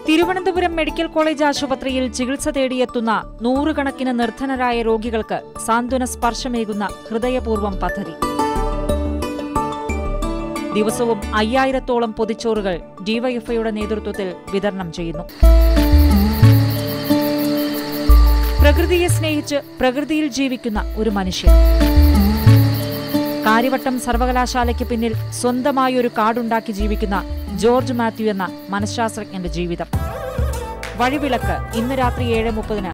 Thiruvananthapuram medical college ആശുപത്രിയിൽ ചികിത്സ തേടിയെത്തുന്ന നൂറുകണക്കിന് നിർധനരായ രോഗികൾക്ക് സാന്ത്വന സ്പർശമേകുന്ന ഹൃദയപൂർവ്വം പദ്ധതി ദിവസവും അയ്യായിരത്തോളം പൊതിച്ചോറുകൾ ഡിവൈഎഫ്ഐയുടെ നേതൃത്വത്തിൽ വിതരണം ചെയ്യുന്നു പ്രകൃതിയെ സ്നേഹിച്ച് പ്രകൃതിയിൽ ജീവിക്കുന്ന ഒരു മനുഷ്യൻ കാര്യവട്ടം സർവകലാശാലയ്ക്ക് പിന്നിൽ സ്വന്തമായി ഒരു കാടുണ്ടാക്കി ജീവിക്കുന്ന ജോർജ് മാത്യു എന്ന മനഃശാസ്ത്രജ്ഞന്റെ ജീവിതം വഴിവിളക്ക് ഇന്ന് രാത്രി ഏഴ് മുപ്പതിന്